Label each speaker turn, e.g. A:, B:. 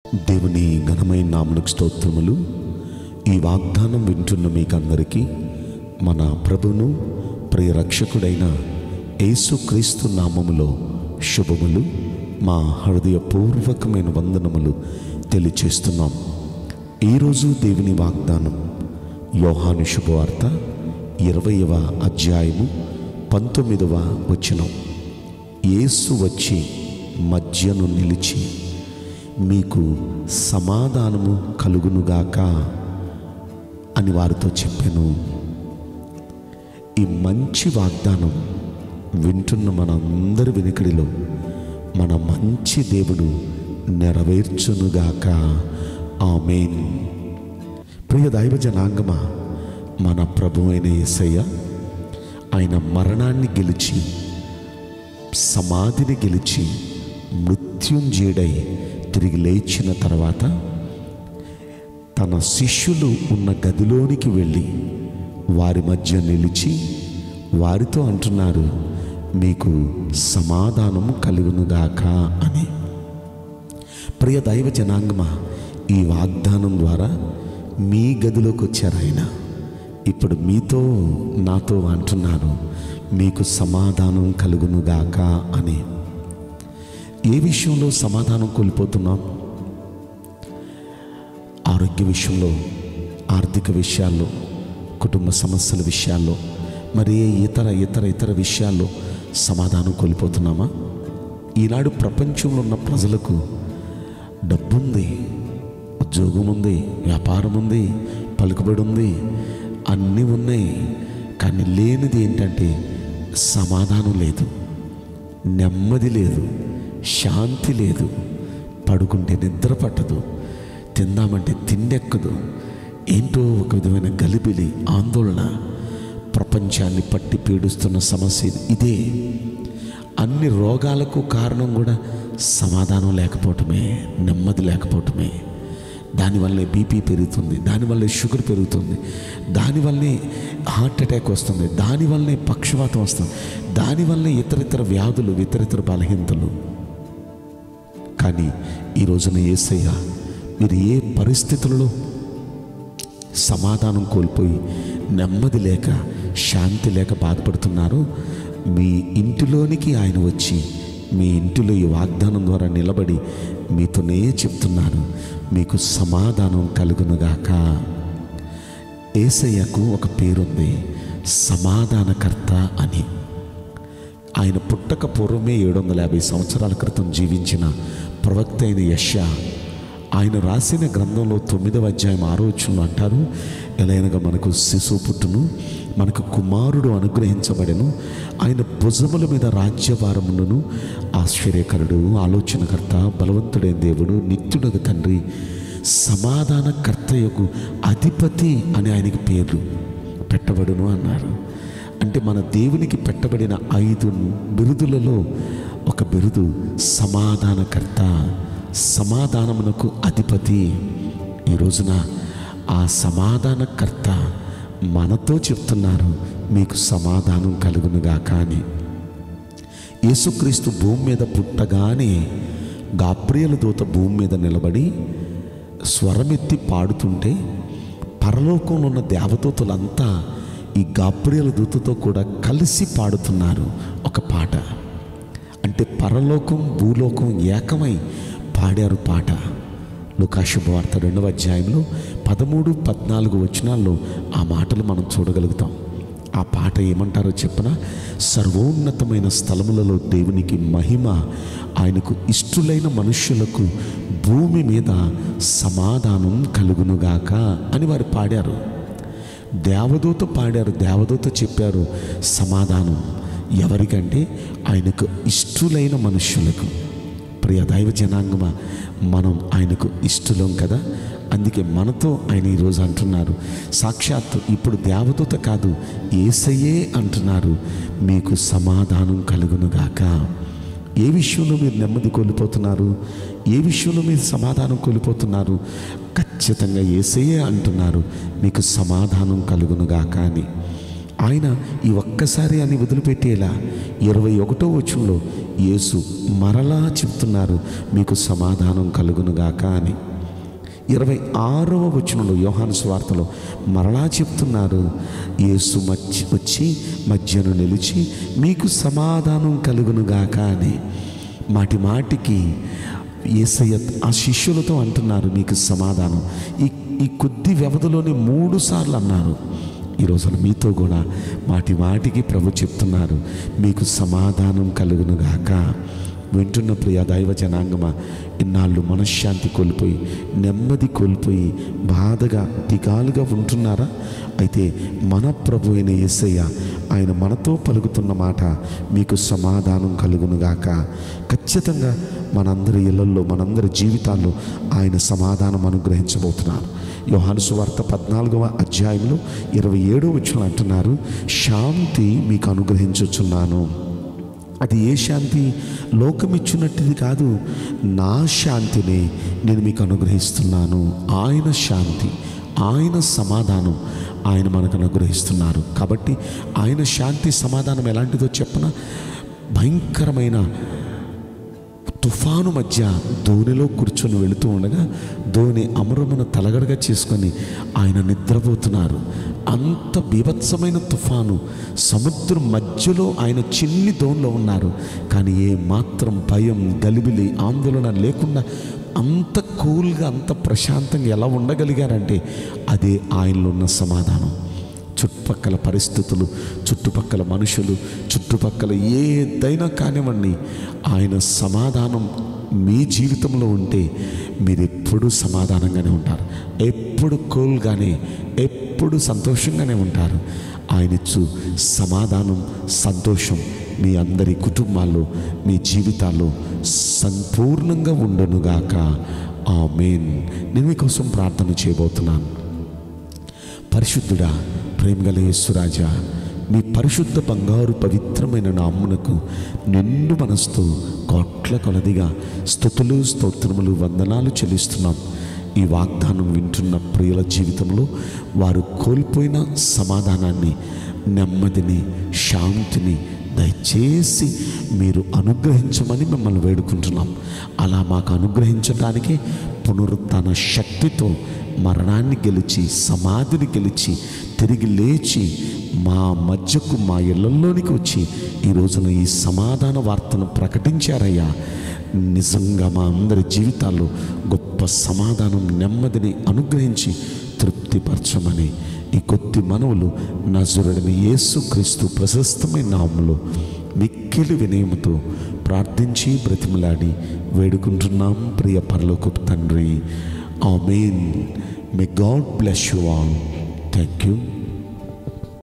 A: దేవుని ఘనమైన నాములకు స్తోత్రములు ఈ వాగ్దానం వింటున్న మీకందరికీ మన ప్రభును ప్రియ రక్షకుడైన యేసుక్రీస్తు నామములో శుభములు మా హృదయపూర్వకమైన వందనములు తెలియచేస్తున్నాం ఈరోజు దేవుని వాగ్దానం యోహాను శుభవార్త ఇరవయవ అధ్యాయము పంతొమ్మిదవ వచనం యేసు వచ్చి మధ్యను నిలిచి మీకు సమాధానము కలుగునుగాక అని వారితో చెప్పాను ఈ మంచి వాగ్దానం వింటున్న మనందరి వెనుకడిలో మన మంచి దేవుడు నెరవేర్చునుగాక ఆమెన్ ప్రియ దైవ జనాంగమా మన ప్రభు అయిన యేసయ్య ఆయన మరణాన్ని గెలిచి సమాధిని గెలిచి మృత్యుంజయుడై తిరిగి లేచిన తర్వాత తన శిష్యులు ఉన్న గదిలోనికి వెళ్ళి వారి మధ్య నిలిచి వారితో అంటున్నారు మీకు సమాధానము కలుగునుగాక అని ప్రియ దైవ జనాంగమా ఈ వాగ్దానం ద్వారా మీ గదిలోకి వచ్చారు ఆయన ఇప్పుడు మీతో నాతో అంటున్నాను మీకు సమాధానం కలుగునుగాక అని ఏ విషయంలో సమాధానం కోల్పోతున్నాం ఆరోగ్య విషయంలో ఆర్థిక విషయాల్లో కుటుంబ సమస్యల విషయాల్లో మరి ఏ ఇతర ఇతర ఇతర విషయాల్లో సమాధానం కోల్పోతున్నామా ఈనాడు ప్రపంచంలో ఉన్న ప్రజలకు డబ్బుంది ఉద్యోగం ఉంది వ్యాపారం ఉంది పలుకుబడి ఉంది అన్నీ ఉన్నాయి కానీ లేనిది ఏంటంటే సమాధానం లేదు నెమ్మది లేదు శాంతి లేదు పడుకుంటే నిద్ర పట్టదు తిందామంటే తిండెక్కదు ఏంటో ఒక విధమైన గలిబిలి ఆందోళన ప్రపంచాన్ని పట్టి పీడిస్తున్న సమస్య ఇదే అన్ని రోగాలకు కారణం కూడా సమాధానం లేకపోవటమే నెమ్మది లేకపోవటమే దానివల్లే బీపీ పెరుగుతుంది దానివల్లే షుగర్ పెరుగుతుంది దానివల్లే హార్ట్ అటాక్ వస్తుంది దానివల్లే పక్షవాతం వస్తుంది దానివల్లే ఇతర ఇతర వ్యాధులు ఇతర ఇతర బలహీనతలు కానీ ఈ రోజున ఏసయ్య మీరు ఏ పరిస్థితులలో సమాధానం కోల్పోయి నెమ్మది లేక శాంతి లేక బాధపడుతున్నారు మీ ఇంటిలోనికి ఆయన వచ్చి మీ ఇంటిలో ఈ వాగ్దానం ద్వారా నిలబడి మీతోనే చెప్తున్నారు మీకు సమాధానం కలుగునుగాక ఏసయ్యకు ఒక పేరుంది సమాధానకర్త అని ఆయన పుట్టక పూర్వమే ఏడు వందల యాభై సంవత్సరాల క్రితం జీవించిన ప్రవక్త అయిన యశ ఆయన రాసిన గ్రంథంలో తొమ్మిదవ అధ్యాయం ఆరోచనలు అంటారు ఎలైనగా మనకు శిశువు పుట్టును మనకు కుమారుడు అనుగ్రహించబడెను ఆయన భుజముల మీద రాజ్యభారములను ఆశ్చర్యకరుడు ఆలోచనకర్త బలవంతుడైన దేవుడు నిత్యుడగు తండ్రి సమాధానకర్త యొక్క అధిపతి అని ఆయనకి పేర్లు పెట్టబడును అన్నారు అంటే మన దేవునికి పెట్టబడిన ఐదు బిరుదులలో ఒక బిరుదు సమాధానకర్త సమాధానమునకు అధిపతి ఈ రోజున ఆ సమాధానకర్త మనతో చెప్తున్నారు మీకు సమాధానం కలుగునుగా కానీ యేసుక్రీస్తు భూమి మీద పుట్టగానే గాబ్రియల దూత భూమి మీద నిలబడి స్వరమెత్తి పాడుతుంటే పరలోకంలో ఉన్న దేవదూతలంతా ఈ గాబ్రియల దూతతో కూడా కలిసి పాడుతున్నారు ఒక పాట అంటే పరలోకం భూలోకం ఏకమై పాడారు పాట లుకాశుభవార్త రెండవ అధ్యాయంలో పదమూడు పద్నాలుగు వచనాల్లో ఆ మాటలు మనం చూడగలుగుతాం ఆ పాట ఏమంటారో చెప్పన సర్వోన్నతమైన స్థలములలో దేవునికి మహిమ ఆయనకు ఇష్టులైన మనుష్యులకు భూమి మీద సమాధానం కలుగునుగాక అని వారు పాడారు దేవదూత పాడారు దేవదూత చెప్పారు సమాధానం ఎవరికంటే ఆయనకు ఇష్టులైన మనుష్యులకు ప్రియ దైవ జనాంగమా మనం ఆయనకు ఇష్టలం కదా అందుకే మనతో ఆయన ఈరోజు అంటున్నారు సాక్షాత్తు ఇప్పుడు దేవదూత కాదు ఏసయ్యే అంటున్నారు మీకు సమాధానం కలుగునుగాక ఏ విషయంలో మీరు నెమ్మది కోల్పోతున్నారు ఏ విషయంలో మీరు సమాధానం కోల్పోతున్నారు ఖచ్చితంగా ఏసయ్యే అంటున్నారు మీకు సమాధానం కలుగునుగాక అని ఆయన ఈ ఒక్కసారి అని వదిలిపెట్టేలా ఇరవై ఒకటో వచనంలో యేసు మరలా చెప్తున్నారు మీకు సమాధానం కలుగునుగాక అని ఇరవై ఆరవ వచనంలో యోహాను స్వార్తలో మరలా చెప్తున్నారు యేసు మధ్య వచ్చి మధ్యను నిలిచి మీకు సమాధానం కలుగునుగాక అని మాటి మాటికి ఏసయ్య ఆ శిష్యులతో అంటున్నారు మీకు సమాధానం ఈ ఈ కొద్ది వ్యవధిలోనే మూడు సార్లు అన్నారు ఈ రోజున మీతో కూడా మాటి మాటికి ప్రభు చెప్తున్నారు మీకు సమాధానం కలుగునుగాక వింటున్న ప్రియ దైవ జనాంగమా ఇన్నాళ్ళు మనశ్శాంతి కోల్పోయి నెమ్మది కోల్పోయి బాధగా దిగాలుగా ఉంటున్నారా అయితే మన ప్రభు అయిన యేసయ్య ఆయన మనతో పలుకుతున్న మాట మీకు సమాధానం కలుగునుగాక ఖచ్చితంగా మనందరి ఇళ్లలో మనందరి జీవితాల్లో ఆయన సమాధానం అనుగ్రహించబోతున్నారు యోహాను సువార్త పద్నాలుగవ అధ్యాయంలో ఇరవై ఏడో వచ్చిన అంటున్నారు శాంతి మీకు అనుగ్రహించుచున్నాను అది ఏ శాంతి లోకమిచ్చినట్టుది కాదు నా శాంతిని నేను మీకు అనుగ్రహిస్తున్నాను ఆయన శాంతి ఆయన సమాధానం ఆయన మనకు అనుగ్రహిస్తున్నారు కాబట్టి ఆయన శాంతి సమాధానం ఎలాంటిదో చెప్పన భయంకరమైన తుఫాను మధ్య ధోనిలో కూర్చొని వెళుతూ ఉండగా ధోని అమరమును తలగడగా చేసుకొని ఆయన నిద్రపోతున్నారు అంత బీభత్సమైన తుఫాను సముద్రం మధ్యలో ఆయన చిన్ని ధోనిలో ఉన్నారు కానీ ఏ మాత్రం భయం గలిబిలి ఆందోళన లేకుండా అంత కూల్గా అంత ప్రశాంతంగా ఎలా ఉండగలిగారంటే అదే ఆయనలో ఉన్న సమాధానం చుట్టుపక్కల పరిస్థితులు చుట్టుపక్కల మనుషులు చుట్టుపక్కల ఏదైనా కానివ్వండి ఆయన సమాధానం మీ జీవితంలో ఉంటే మీరు ఎప్పుడూ సమాధానంగానే ఉంటారు ఎప్పుడు కూల్గానే ఎప్పుడు సంతోషంగానే ఉంటారు ఆయన ఇచ్చు సమాధానం సంతోషం మీ అందరి కుటుంబాల్లో మీ జీవితాల్లో సంపూర్ణంగా ఉండునుగాక ఆ మెయిన్ నేను మీకోసం ప్రార్థన చేయబోతున్నాను పరిశుద్ధుడా ప్రేమగల యేసురాజా మీ పరిశుద్ధ బంగారు పవిత్రమైన నామ్మునకు నిండు మనసుతో కోట్ల కొలదిగా స్థుతులు స్తోత్రములు వందనాలు చెల్లిస్తున్నాం ఈ వాగ్దానం వింటున్న ప్రియుల జీవితంలో వారు కోల్పోయిన సమాధానాన్ని నెమ్మదిని శాంతిని దయచేసి మీరు అనుగ్రహించమని మిమ్మల్ని వేడుకుంటున్నాం అలా మాకు అనుగ్రహించడానికి పునరుత్న శక్తితో మరణాన్ని గెలిచి సమాధిని గెలిచి తిరిగి లేచి మా మధ్యకు మా ఇళ్లలోనికి వచ్చి ఈ రోజున ఈ సమాధాన వార్తను ప్రకటించారయ్యా నిజంగా మా అందరి జీవితాల్లో గొప్ప సమాధానం నెమ్మదిని అనుగ్రహించి తృప్తిపరచమని ఈ కొద్ది మనవులు నజరుడని యేసుక్రీస్తు ప్రశస్తమైన నామములో మిక్కిలి వినయముతో ప్రార్థించి బ్రతిమలాడి వేడుకుంటున్నాం ప్రియ పరలోకపు తండ్రి amen may God bless you all thank you